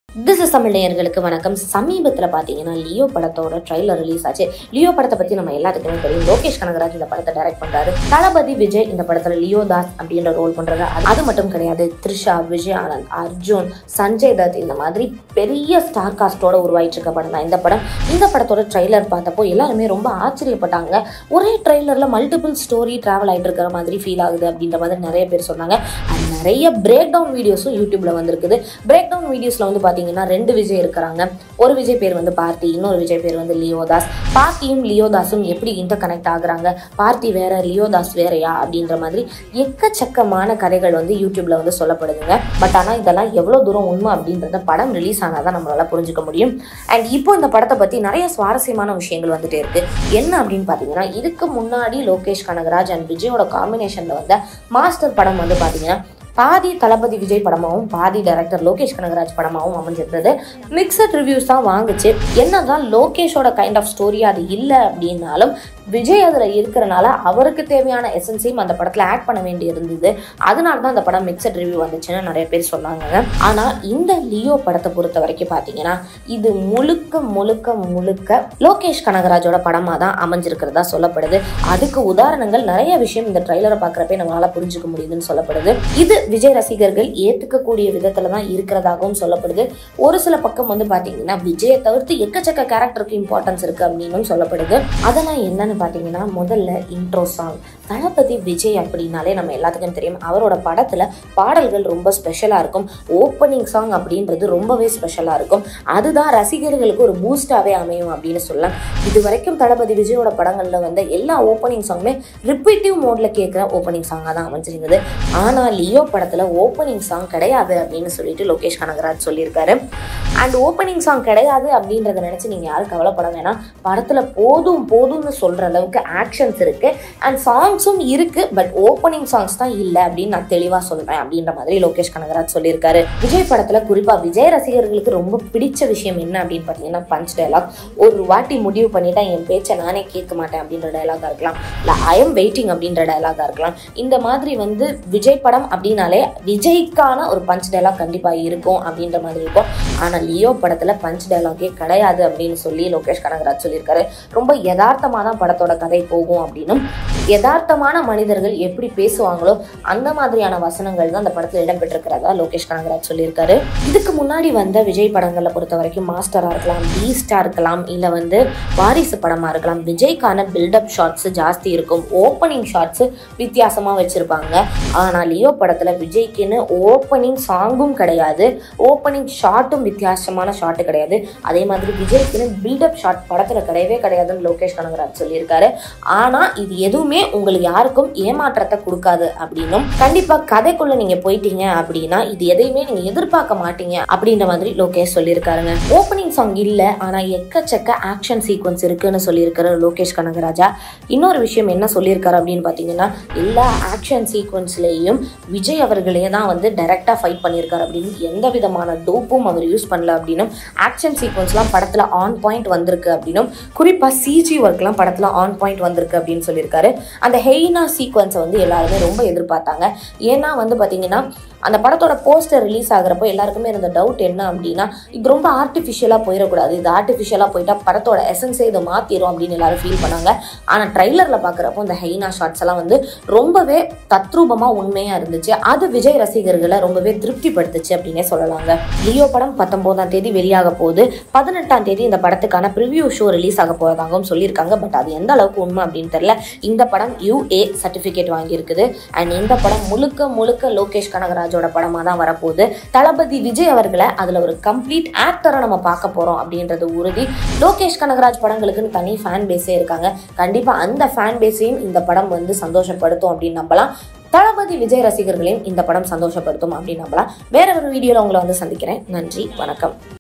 this is Tamil நேயர்களுக்கு வணக்கம் சமீபத்தில் பார்த்தீங்கன்னா லியோ படத்தோட ட்ரைலர் ரிலீஸ் ஆச்சு லியோ படத்தை பற்றி நம்ம எல்லாத்துக்குமே தெரியும் லோகேஷ் கனகராஜ் இந்த படத்தை டைரக்ட் பண்றாரு தளபதி விஜய் இந்த படத்தில் லியோ தாஸ் அப்படின்ற ரோல் பண்றாரு அது- அது மட்டும் கிடையாது த்ரிஷா விஜய் ஆனந்த் அர்ஜுன் சஞ்சய் தத் இந்த மாதிரி பெரிய ஸ்டார் காஸ்டோட உருவாயிட்டு இருக்க படம் தான் இந்த படம் இந்த படத்தோட ட்ரைலர் பார்த்தப்போ எல்லாருமே ரொம்ப ஆச்சரியப்பட்டாங்க ஒரே ட்ரைலர்ல மல்டிபிள் ஸ்டோரி டிராவல் ஆயிட்டு இருக்கிற மாதிரி ஃபீல் ஆகுது அப்படின்ற மாதிரி நிறைய பேர் சொன்னாங்க And நிறைய பிரேக் டவுன் வீடியோஸும் யூடியூப்ல வந்திருக்குது பிரேக் டவுன் வீடியோஸ்ல வந்து பாத்தீங்கன்னா ரெண்டு விஜய் இருக்கிறாங்க ஒரு விஜய் பேர் வந்து பார்த்தி இன்னொரு விஜய் பேர் வந்து லியோதாஸ் பார்த்தியும் லியோதாஸும் எப்படி இன்டர் கனெக்ட் ஆகுறாங்க பார்த்தி வேற லியோதாஸ் வேறயா அப்படின்ற மாதிரி எக்கச்சக்கமான கதைகள் வந்து யூடியூப்ல வந்து சொல்லப்படுதுங்க பட் ஆனா இதெல்லாம் எவ்வளவு தூரம் உண்மை அப்படின்றத படம் ரிலீஸ் ஆனாதான் நம்மளால புரிஞ்சுக்க முடியும் அண்ட் இப்போ இந்த படத்தை பத்தி நிறைய சுவாரஸ்யமான விஷயங்கள் வந்துட்டே இருக்கு என்ன அப்படின்னு பாத்தீங்கன்னா இதுக்கு முன்னாடி லோகேஷ் கனகராஜ் அண்ட் விஜயோட காம்பினேஷன்ல வந்த மாஸ்டர் படம் வந்து பாத்தீங்கன்னா பாதி தளபதி விஜய் படமாவும் பாதி டைரக்டர் லோகேஷ் கனகராஜ் படமாவும் அமைஞ்சிருந்தது மிக்சட் ரிவ்யூஸ் தான் வாங்குச்சு என்னதான் லோகேஷோட கைண்ட் ஆஃப் ஸ்டோரி அது இல்லை அப்படின்னாலும் விஜய் அதில் இருக்கிறனால அவருக்கு தேவையான எசன்ஸையும் அந்த படத்தில் ஆட் பண்ண வேண்டி இருந்தது அதனால தான் அந்த படம் மிக்சட் ரிவ்யூ வந்துச்சுன்னு நிறைய பேர் சொன்னாங்க ஆனால் இந்த லியோ படத்தை பொறுத்த வரைக்கும் பார்த்தீங்கன்னா இது முழுக்க முழுக்க முழுக்க லோகேஷ் கனகராஜோட படமாக தான் அமைஞ்சிருக்கிறதா சொல்லப்படுது அதுக்கு உதாரணங்கள் நிறைய விஷயம் இந்த ட்ரைலரை பார்க்குறப்பே நம்மளால புரிஞ்சுக்க முடியுதுன்னு சொல்லப்படுது இது விஜய் ரசிகர்கள் ஏற்றுக்கக்கூடிய விதத்தில் தான் இருக்கிறதாகவும் சொல்லப்படுது ஒரு சில பக்கம் வந்து பார்த்தீங்கன்னா விஜயை தவிர்த்து எக்கச்சக்க கேரக்டருக்கு இம்பார்ட்டன்ஸ் இருக்கு அப்படின்னும் சொல்லப்படுது அதெல்லாம் என்னன்னு பார்த்தீங்கன்னா முதல்ல இன்ட்ரோ சாங் தளபதி விஜய் அப்படின்னாலே நம்ம எல்லாத்துக்கும் தெரியும் அவரோட படத்தில் பாடல்கள் ரொம்ப ஸ்பெஷலாக இருக்கும் ஓப்பனிங் சாங் அப்படின்றது ரொம்பவே ஸ்பெஷலாக இருக்கும் அதுதான் ரசிகர்களுக்கு ஒரு பூஸ்டாகவே அமையும் அப்படின்னு சொல்லலாம் இது வரைக்கும் தளபதி விஜயோட படங்களில் வந்த எல்லா ஓப்பனிங் சாங்குமே ரிப்பீட்டிவ் மோடில் கேட்குற ஓப்பனிங் சாங்காக தான் அமைஞ்சிருந்தது ஆனால் லியோ படத்தில் ஓப்பனிங் சாங் கிடையாது அப்படின்னு சொல்லிட்டு லோகேஷ் கனகராஜ் சொல்லியிருக்காரு அண்ட் ஓப்பனிங் சாங் கிடையாது அப்படின்றத நினச்சி நீங்கள் யாரும் கவலைப்பட வேணாம் படத்தில் போதும் போதும்னு சொல்கிற அளவுக்கு ஆக்ஷன்ஸ் இருக்குது அண்ட் சாங்ஸும் இருக்குது பட் ஓப்பனிங் சாங்ஸ் தான் இல்லை அப்படின்னு நான் தெளிவாக சொல்கிறேன் அப்படின்ற மாதிரி லோகேஷ் கனகராஜ் சொல்லியிருக்காரு விஜய் படத்தில் குறிப்பாக விஜய் ரசிகர்களுக்கு ரொம்ப பிடிச்ச விஷயம் என்ன அப்படின்னு பார்த்தீங்கன்னா பஞ்ச் டயலாக் ஒரு வாட்டி முடிவு பண்ணிட்டா என் பேச்சை நானே கேட்க மாட்டேன் அப்படின்ற டயலாகாக இருக்கலாம் இல்லை ஐ எம் வெயிட்டிங் அப்படின்ற டயலாகாக இருக்கலாம் இந்த மாதிரி வந்து விஜய் படம் அப்படின்னாலே விஜய்க்கான ஒரு பஞ்ச் டயலாக் கண்டிப்பாக இருக்கும் அப்படின்ற மாதிரி இருக்கும் ஆனால் லியோ படத்தில் பஞ்ச் டயலாகே கிடையாது அப்படின்னு சொல்லி லோகேஷ் கனகராஜ் சொல்லியிருக்காரு ரொம்ப யதார்த்தமாக தான் படத்தோட கதை போகும் அப்படின்னும் யதார்த்தமான மனிதர்கள் எப்படி பேசுவாங்களோ அந்த மாதிரியான வசனங்கள் தான் அந்த படத்தில் இடம்பெற்றிருக்கிறதா லோகேஷ் கனகராஜ் சொல்லியிருக்காரு இதுக்கு முன்னாடி வந்த விஜய் படங்களை பொறுத்த வரைக்கும் மாஸ்டராக இருக்கலாம் பீஸ்டாக இருக்கலாம் இல்லை வந்து வாரிசு படமாக இருக்கலாம் விஜய்க்கான பில்டப் ஷாட்ஸ் ஜாஸ்தி இருக்கும் ஓப்பனிங் ஷாட்ஸ் வித்தியாசமாக வச்சுருப்பாங்க ஆனால் லியோ படத்தில் விஜய்க்குன்னு ஓப்பனிங் சாங்கும் கிடையாது ஓப்பனிங் ஷாட்டும் வித்தியாசமான ஷாட்டு கிடையாது அதே மாதிரி விஜய்க்குன்னு பில்டப் ஷாட் படத்தில் கிடையவே கிடையாதுன்னு லோகேஷ் கனகராஜ் சொல்லியிருக்காரு ஆனால் இது எதுவுமே உங்களுக்கு யாருக்கும் ஏமாற்றத்தை கொடுக்காது அப்படின்னும் கண்டிப்பாக கதைக்குள்ள நீங்கள் போயிட்டீங்க அப்படின்னா இது எதையுமே நீங்கள் எதிர்பார்க்க மாட்டீங்க அப்படின்ற மாதிரி லோகேஷ் சொல்லியிருக்காருங்க ஓப்பனிங் சாங் இல்லை ஆனால் எக்கச்சக்க ஆக்ஷன் சீக்வன்ஸ் இருக்குன்னு சொல்லியிருக்காரு லோகேஷ் கனகராஜா இன்னொரு விஷயம் என்ன சொல்லியிருக்காரு அப்படின்னு பார்த்தீங்கன்னா எல்லா ஆக்ஷன் சீக்வன்ஸ்லேயும் விஜய் அவர்களே தான் வந்து டைரெக்டாக ஃபைட் பண்ணியிருக்காரு அப்படின்னு எந்த விதமான டோப்பும் அவர் யூஸ் பண்ணல அப்படின்னும் ஆக்ஷன் சீக்வன்ஸ்லாம் படத்தில் ஆன் பாயிண்ட் வந்திருக்கு அப்படின்னும் குறிப்பாக சிஜி ஒர்க்லாம் படத்தில் ஆன் பாயிண்ட் வந்திருக்கு அப்படின்னு சொல்லியிருக்காரு அந்த ஹெய்னா சீக்வன்ஸை வந்து எல்லாருமே ரொம்ப எதிர்பார்த்தாங்க ஏன்னா வந்து பார்த்தீங்கன்னா அந்த படத்தோட போஸ்டர் ரிலீஸ் ஆகிறப்போ எல்லாருக்குமே இருந்த டவுட் என்ன அப்படின்னா இது ரொம்ப ஆர்டிஃபிஷியலாக போயிடக்கூடாது இது ஆர்டிஃபிஷியலாக போயிட்டா படத்தோட எசன்ஸே இதை மாற்றிடும் அப்படின்னு எல்லாரும் ஃபீல் பண்ணாங்க ஆனால் ட்ரைலரில் பார்க்குறப்போ இந்த ஹெய்னா ஷாட்ஸ் எல்லாம் வந்து ரொம்பவே தத்ரூபமாக உண்மையாக இருந்துச்சு அது விஜய் ரசிகர்களை ரொம்பவே திருப்திப்படுத்துச்சு அப்படின்னே சொல்லலாங்க லியோ படம் பத்தொம்போதாம் தேதி வெளியாக போகுது பதினெட்டாம் தேதி இந்த படத்துக்கான ப்ரிவியூ ஷோ ரிலீஸ் ஆக போகிறதாகவும் சொல்லியிருக்காங்க பட் அது எந்த அளவுக்கு உண்மை அப்படின்னு தெரியல இந்த படம் யூஏ சர்டிஃபிகேட் வாங்கியிருக்குது அண்ட் இந்த படம் முழுக்க முழுக்க லோகேஷ் கனகராஜோட படமாக தான் வரப்போகுது தளபதி விஜய் அவர்களை அதில் ஒரு கம்ப்ளீட் ஆக்டரை நம்ம பார்க்க போகிறோம் அப்படின்றது உறுதி லோகேஷ் கனகராஜ் படங்களுக்குன்னு தனி ஃபேன் பேஸே இருக்காங்க கண்டிப்பாக அந்த ஃபேன் பேஸையும் இந்த படம் வந்து சந்தோஷப்படுத்தும் அப்படின்னு நம்பலாம் தளபதி விஜய் ரசிகர்களையும் இந்த படம் சந்தோஷப்படுத்தும் அப்படின்னு நம்பலாம் வேற ஒரு வீடியோவில் உங்களை வந்து சந்திக்கிறேன் நன்றி வணக்கம்